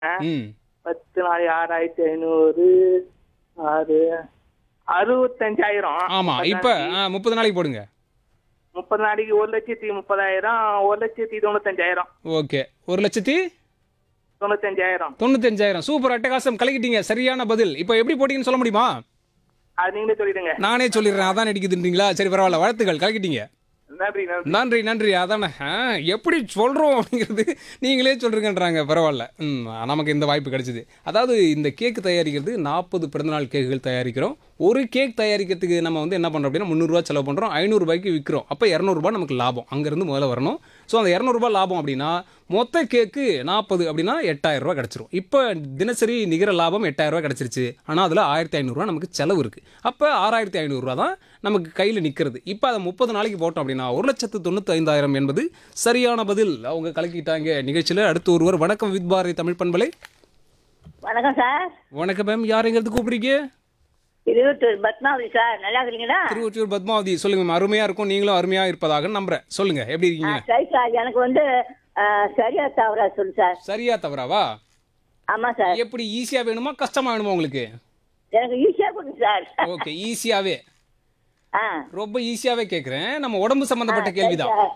ம் பத்து நாள் ஆறாயிரத்தி ஐநூறு ஆறு அறுபத்தஞ்சாயிரம் ஆமா இப்ப ஆ, முப்பது நாளைக்கு போடுங்க முப்பது நாளைக்கு ஒரு லட்சத்தி முப்பதாயிரம் ஒரு லட்சத்தி தொண்ணூத்தஞ்சாயிரம் ஓகே ஒரு லட்சத்தி தொண்ணூத்தஞ்சாயிரம் தொண்ணூத்தஞ்சாயிரம் சூப்பர் அட்டகாசம் கலக்கிட்டீங்க சரியான பதில் இப்போ எப்படி போட்டீங்கன்னு சொல்ல முடியுமா அது நீங்களே சொல்லிடுங்க நானே சொல்லிடுறேன் அதான் அடிக்குதுன்றீங்களா சரி பரவாயில்ல வாழ்த்துக்கள் கலக்கிட்டீங்க நன்றி நன்றி நன்றி நன்றி அதானே ஆ, எப்படி சொல்கிறோம் அப்படிங்கிறது நீங்களே சொல்கிறீங்கன்றாங்க பரவாயில்ல ம் நமக்கு இந்த வாய்ப்பு கிடைச்சிது அதாவது இந்த கேக்கு தயாரிக்கிறது நாற்பது பிறந்தநாள் கேக்குகள் தயாரிக்கிறோம் ஒரு கேக் தயாரிக்கிறதுக்கு நம்ம வந்து என்ன பண்ணுறோம் அப்படின்னா முந்நூறுரூவா செலவு பண்ணுறோம் ஐநூறுரூபாய்க்கு விற்கிறோம் அப்போ இரநூறுபா நமக்கு லாபம் அங்கேருந்து முதல்ல வரணும் ஸோ அந்த இரநூறுபா லாபம் அப்படின்னா மொத்த கேக்கு நாற்பது அப்படின்னா எட்டாயிரம் ரூபாய் கிடச்சிரும் இப்போ தினசரி நிகர லாபம் எட்டாயிரம் ரூபாய் கிடச்சிருச்சு ஆனால் அதில் ஆயிரத்தி ஐநூறுரூவா நமக்கு செலவு இருக்குது அப்போ ஆறாயிரத்தி ஐநூறுரூவா தான் நமக்கு கையில் நிற்கிறது இப்போ அதை முப்பது நாளைக்கு போட்டோம் அப்படின்னா ஒரு லட்சத்து தொண்ணூற்றி ஐந்தாயிரம் என்பது சரியான பதில் அவங்க கலக்கிட்டாங்க நிகழ்ச்சியில் அடுத்து ஒருவர் வணக்கம் வித் பாரதி தமிழ் பண்பலை வணக்கம் சார் வணக்கம் மேம் யாருங்கிறது கூப்பிடுறீங்க இருபத்தொரு பத்மாவதி சார் நல்லா இருக்கிறீங்களா திருவொற்றியூர் பத்மாவதி சொல்லுங்க மேம் அருமையாக இருக்கும் நீங்களும் அருமையாக இருப்பதாக நம்புறேன் சொல்லுங்க எப்படி ஆ, இருக்கீங்க சரி சார் எனக்கு வந்து ஆ, சரியா தவறா சொல்லு சார் சரியா தவறாவா ஆமா சார் எப்படி ஈஸியாக வேணுமா கஷ்டமா வேணுமா உங்களுக்கு எனக்கு ஈஸியா கொடுங்க சார் ஓகே ஈஸியாகவே ஆ ரொம்ப ஈஸியாவே கேட்குறேன் நம்ம உடம்பு சம்பந்தப்பட்ட சரி கேள்விதான் சார்.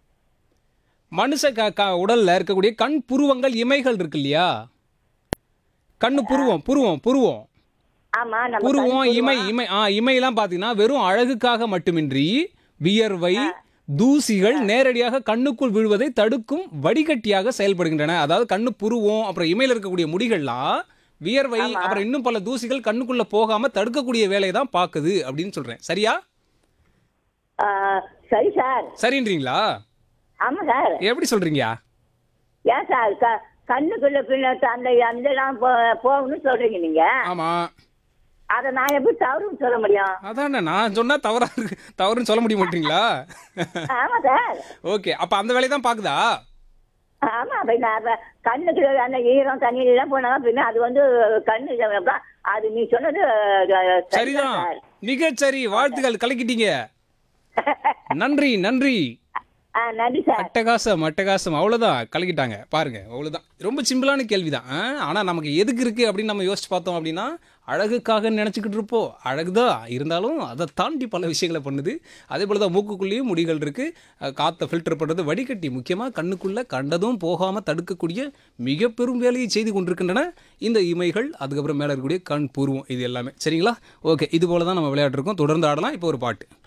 மனுஷ க க- உடல்ல இருக்கக்கூடிய கண் புருவங்கள் இமைகள் இருக்கு இல்லையா கண்ணு புருவம் புருவம் புருவம் ஆமா நம்ம புருவம் கண் இமை புருவம். இமை ஆ இமையெல்லாம் பார்த்தீங்கன்னா வெறும் அழகுக்காக மட்டுமின்றி வியர்வை தூசிகள் நேரடியாக கண்ணுக்குள் விழுவதை தடுக்கும் வடிகட்டியாக செயல்படுகின்றன அதாவது கண்ணு புருவம் அப்புறம் இமையில இருக்கக்கூடிய முடிகள்லாம் வியர்வை அப்புறம் இன்னும் பல தூசிகள் கண்ணுக்குள்ள போகாம தடுக்கக்கூடிய வேலையை தான் பாக்குது அப்படின்னு சொல்றேன் சரியா ஆ, சரி சார் சரின்றீங்களா ஆமா சார் எப்படி சொல்றீங்க ஏன் சார் க- கண்ணுக்குள்ள பின்ன அந்த அந்த எல்லாம் போ- போகணும்னு சொல்றீங்க நீங்க ஆமா அதை நான் எப்படி தவறுன்னு சொல்ல முடியும் அதானே நான் சொன்னா தவறா இருக்கு தவறுன்னு சொல்ல முடிய மாட்டீங்களா ஆமா சார் ஓகே அப்ப அந்த வேலையை தான் பாக்குதா ஆமா பின்ன அப்ப கண்ணுக்கு அந்த ஈரம் தண்ணி எல்லாம் போனா பின்ன அது வந்து கண்ணு இது- அது நீ சொன்னது அஹ், சரிதான் சார் மிகச்சரி வாழ்த்துக்கள் கலக்கிட்டீங்க நன்றி நன்றி ஆ நன்றி சார் அட்டகாசம் அட்டகாசம் அவ்வளவுதான் கலக்கிட்டாங்க பாருங்க அவ்வளவுதான் ரொம்ப சிம்பிளான கேள்விதான் ஆ, ஆனா நமக்கு எதுக்கு இருக்கு அப்படின்னு நம்ம யோசிச்சு பார்த்தோம் அப்படின்னா அழகுக்காக நினைச்சுக்கிட்டு இருப்போம் அழகுதான் இருந்தாலும் அதை தாண்டி பல விஷயங்களை பண்ணுது அதே போல தான் மூக்குக்குள்ளேயும் முடிகள் இருக்கு அஹ், காத்தை ஃபில்டர் பண்றது வடிகட்டி முக்கியமா கண்ணுக்குள்ள கண்டதும் போகாம தடுக்கக்கூடிய மிக பெரும் வேலையை செய்து கொண்டிருக்கின்றன இந்த இமைகள் அதுக்கப்புறம் மேல இருக்கக்கூடிய கண் பூர்வம் இது எல்லாமே சரிங்களா ஓகே இது போல தான் நம்ம விளையாட்டு இருக்கோம் தொடர்ந்து ஆடலாம் இப்போ ஒரு பாட்டு